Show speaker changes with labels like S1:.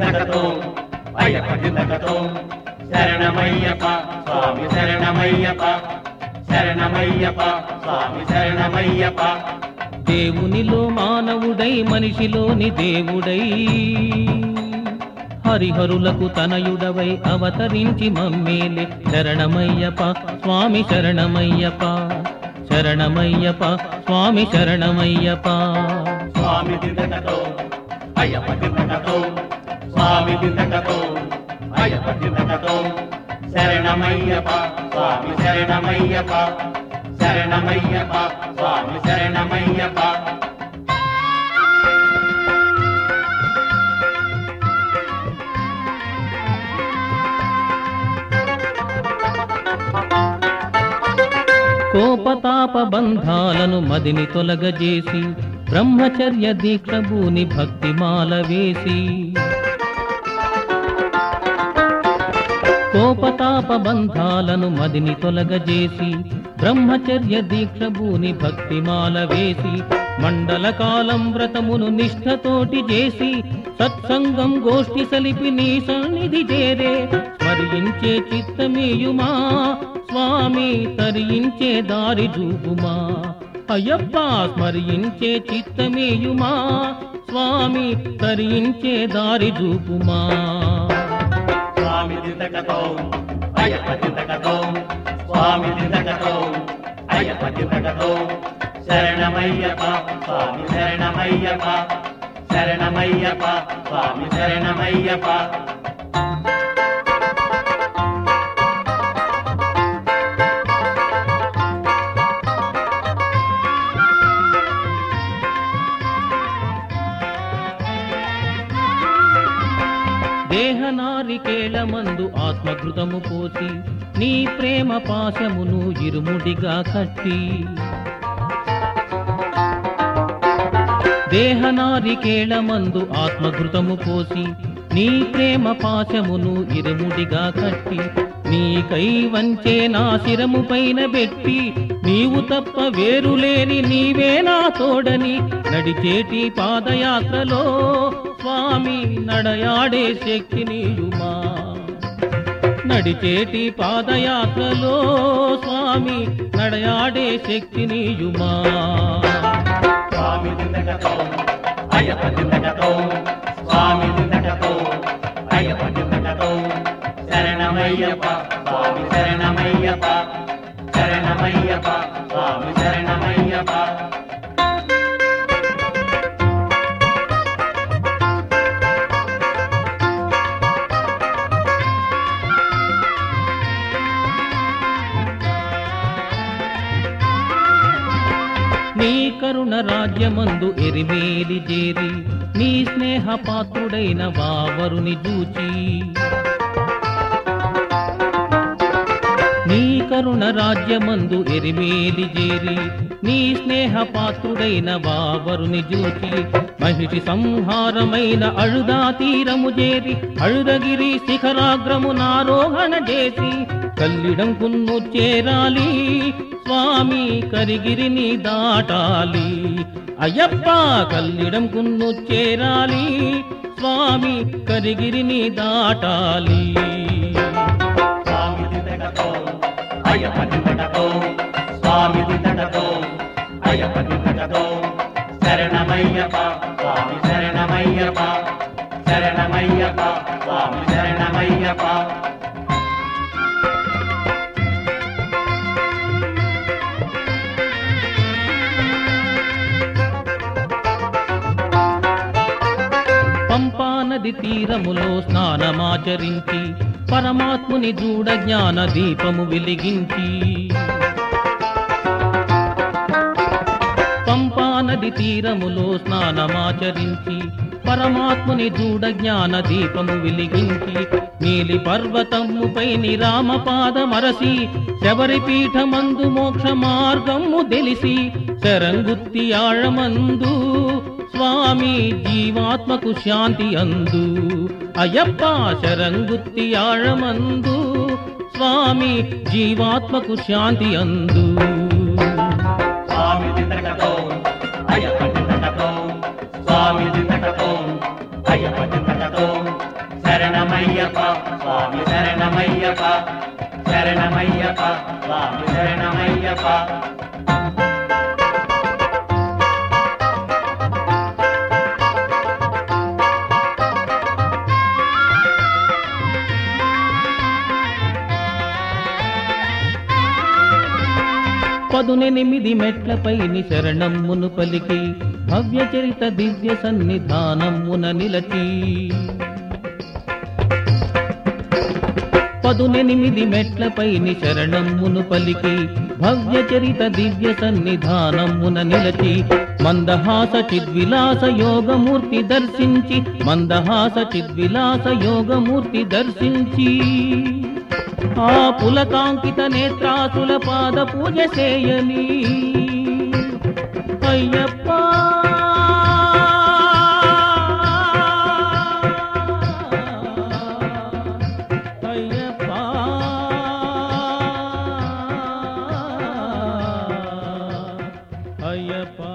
S1: దిందకతో అయ్యప్ప దిందకతో శరణమయ్యప్ప స్వామి శరణమయ్యప్ప శరణమయ్యప్ప స్వామి శరణమయ్యప్ప
S2: దేవునిలో మానవుడై మనిషిలోని దేవుడై హరిహరులకు తనయుడవై అవతరించి మమ్మేలే శరణమయ్యప్ప స్వామి శరణమయ్యప్ప శరణమయ్యప్ప స్వామి శరణమయ్యప్ప
S1: స్వామి దిందకతో అయ్యప్ప దిందకతో స్వామి దిందకతో అయ్యప్ప దిందకతో శరణమయ్యప్ప స్వామి శరణమయ్యప్ప శరణమయ్యప్ప స్వామి శరణమయ్యప్ప
S2: కోపతాప బంధాలను మదిని తొలగజేసి బ్రహ్మచర్య దీక్ష భూని భక్తిమాల వేసి కోపతాప బంధాలను మదిని తొలగజేసి బ్రహ్మచర్య దీక్ష భూని భక్తిమాల వేసి మండల కాలం వ్రతమును నిష్ఠతోటి చేసి సత్సంగం గోష్ఠి సలిపి నీ సన్నిధి చేరే స్మరించే చిత్తమేయుమా స్వామి తరించే దారి చూపుమా అయ్యప్ప స్మరించే చిత్తమేయుమా స్వామి తరించే దారి చూపుమా
S1: స్వామి దిందకతో అయ్యప్ప దిందకతో స్వామి దిందకతో అయ్యప్ప దిందకతో శరణమయ్యప్ప స్వామి శరణమయ్యప్ప శరణమయ్యప్ప స్వామి శరణమయ్యప్ప
S2: దేహనారికేళ మందు ఆత్మఘృతము పోసి నీ ప్రేమ పాశమును ఇరుముడిగా కట్టి దేహనారికేళ మందు ఆత్మఘృతము పోసి నీ ప్రేమ పాశమును ఇరుముడిగా కట్టి నీకై వంచే నా శిరము పైన పెట్టి నీవు తప్ప వేరులేని నీవే నా తోడని నడిచేటి పాదయాత్రలో స్వామి నడయాడే శక్తి నీయుమా నడిచేటి పాదయాత్రలో స్వామి నడయాడే శక్తి నీయుమా
S1: స్వామి దిందకతో అయ్యప్ప దిందకతో స్వామి దిందకతో అయ్యప్ప దిందకతో శరణమయ్యప్ప స్వామి శరణమయ్యప్ప శరణమయ్యప్ప స్వామి శరణమయ్యప్ప
S2: నీ కరుణ రాజ్యమందు ఎరిమేలి చేరి నీ స్నేహ పాత్రుడైన వావరుని చూచి నీ కరుణ రాజ్యమందు ఎరిమేలి చేరి నీ స్నేహ పాత్రుడైన వావరుని జూచి మహిషి సంహారమైన అழுదా తీరము చేరి అழுదగిరి శిఖరాగ్రము నారోహణ చేసి కల్లిడం కున్ను చేరాలి స్వామి కరిగిరిని దాటాలి అయ్యప్ప కల్లిడం కున్ను చేరాలి స్వామి కరిగిరిని దాటాలి
S1: స్వామి దిందకతో అయ్యప్ప దిందకతో స్వామి దిందకతో అయ్యప్ప దిందకతో శరణమయ్యప్ప స్వామి శరణమయ్యప్ప శరణమయ్యప్ప స్వామి శరణమయ్యప్ప
S2: పంపా నది తీరములో స్నానమాచరించి పరమాత్ముని చూడ జ్ఞాన దీపము వెలిగించి పంపా నది తీరములో స్నానమాచరించి పరమాత్ముని చూడ జ్ఞాన దీపము వెలిగించి నీలి పర్వతముపై నిరామపాద మరసి శబరి పీఠమందు మోక్ష మార్గము తెలిసి శరంగుత్తి ఆഴమందు స్వామి జీవాత్మకు శాంతి అందు అయ్యప్ప శరంగుత్తి ఆഴమందు స్వామి జీవాత్మకు శాంతి అందు
S1: స్వామి దిందకతో అయ్యప్ప దిందకతో స్వామి దిందకతో అయ్యప్ప దిందకతో శరణమయ్యప్ప స్వామి శరణమయ్యప్ప శరణమయ్యప్ప స్వామి శరణమయ్యప్ప
S2: పదునెనిమిది మెట్లపైని శరణమ్మును పలికి భవ్య చరిత దివ్య సన్నిధానమ్మున నిలచి పదునెనిమిది మెట్లపైని శరణమ్మును పలికి భవ్య చరిత దివ్య సన్నిధానమ్మున నిలచి మందహాస చిద్విలాస యోగమూర్తి దర్శించి మందహాస చిద్విలాస యోగమూర్తి దర్శించి ఆ పులకాంకిత నేత్రాసుల పాద పూజ చేయని అయ్యప్ప అయ్యప్ప అయ్యప్ప